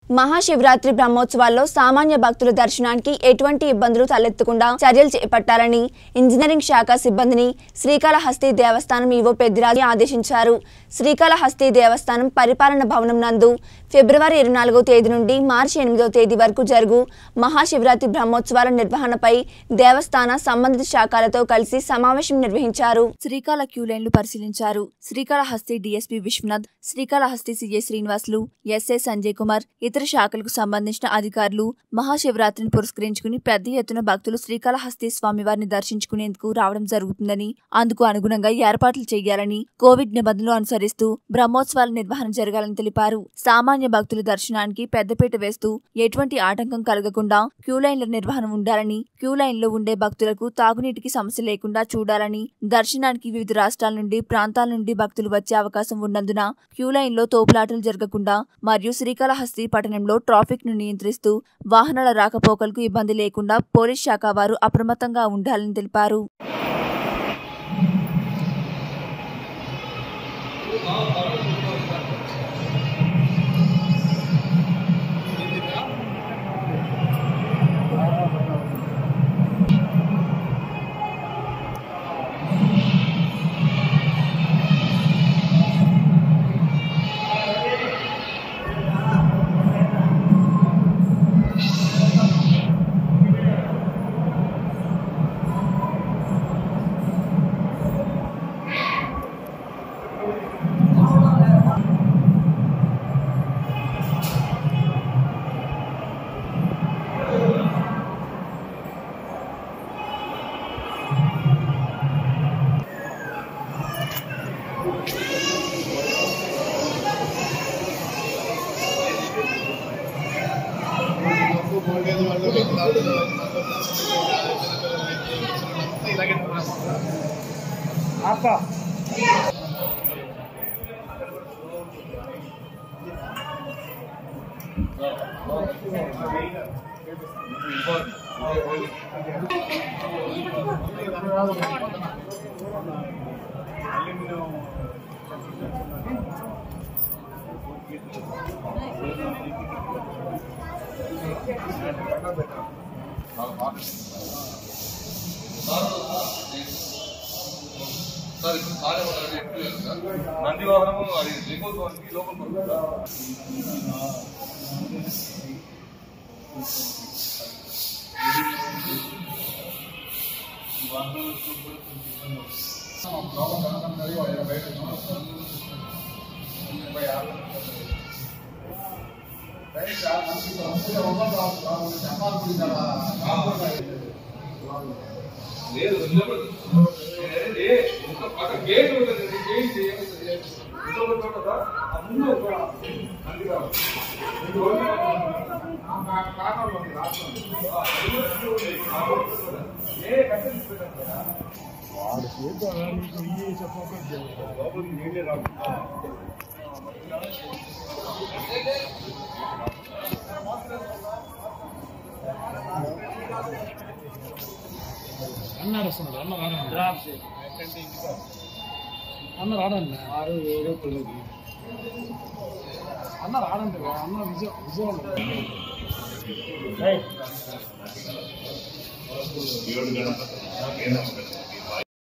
మహాశివరాత్రి బ్రహ్మోత్సవాల్లో సామాన్య భక్తుల దర్శనానికి ఎటువంటి ఇబ్బందులు తలెత్తకుండా చర్యలు చేపట్టాలని ఇంజనీరింగ్ శాఖ సిబ్బందిని శ్రీకాళహస్తి దేవస్థానం ఈవో పెద్దిరాజు ఆదేశించారు శ్రీకాళహస్తి దేవస్థానం పరిపాలన భవనం నందు ఫిబ్రవరి ఇరవై నాలుగో తేదీ నుండి మార్చి ఎనిమిదో తేదీ వరకు జరుగు మహాశివరాత్రి బ్రహ్మోత్సవాల నిర్వహణపై దేవస్థాన సంబంధిత శాఖలతో కలిసి సమావేశం నిర్వహించారు శ్రీకాళ క్యూ లైన్లు పరిశీలించారు Srikalahasti DSP Vishwanath Srikalahasti CI Srinivasulu SI Sanjay Kumar ఇతర శాఖలకు సంబంధించిన అధికారులు మహాశివరాత్రిని పురస్కరించుకుని పెద్ద ఎత్తున భక్తులు శ్రీకాళహస్తి స్వామివారిని దర్శించుకునేందుకు రావడం జరుగుతుందని అందుకు అనుగుణంగా ఏర్పాట్లు చేయాలని కోవిడ్ నిబంధనలు అనుసరిస్తూ బ్రహ్మోత్సవాల నిర్వహణ జరగాలని తెలిపారు సామాన్య భక్తుల దర్శనానికి పెద్దపీట వేస్తూ ఎటువంటి ఆటంకం కలగకుండా క్యూ లైన్ల నిర్వహణ ఉండాలని క్యూ లైన్లో ఉండే భక్తులకు తాగునీటికి సమస్య లేకుండా చూడాలని దర్శనానికి వివిధ రాష్ట్రాల నుండి ప్రాంతాల నుండి భక్తులు వచ్చే అవకాశం ఉన్నందున క్యూ లైన్లో తోపులాటలు జరగకుండా మరియు శ్రీకాళహస్తి పట్టణంలో ట్రాఫిక్ ను నియంత్రిస్తూ వాహనాల రాకపోకలకు ఇబ్బంది లేకుండా పోలీస్ శాఖ వారు అప్రమత్తంగా ఉండాలని తెలిపారు సార్ ఇప్పుడు సార్ ఏమన్నా అది ఎక్కువ లేదు సార్ నందివాహనము అది దిగోత్సవానికి లోపల పడుతుందా లేదు నిలబడి ఏ, ఒక పక్క గేట్ ఉంటుంది గేట్ చేయాలి ఇంకొక చోట రా, ఆ ముందు ఒక నందివాహనం. రెండు రోజులు ఆ కారణంలో ఉంది, రాష్ట్రంలో. ఆ, రెండు రెండు ఉన్నాయి. ఆ రోడ్డు కూడా. ఏ కట్టె తీసుకెళ్ళారు కదా లోపలికి నీళ్ళే రాదు ఆ. అన్న వస్తున్నాడు అన్న రాడండి అన్న రాడండి ఆరు ఏడు తొమ్మిది అన్న రాడండి అన్న విజయ విజయవాడ ఏడు గంటల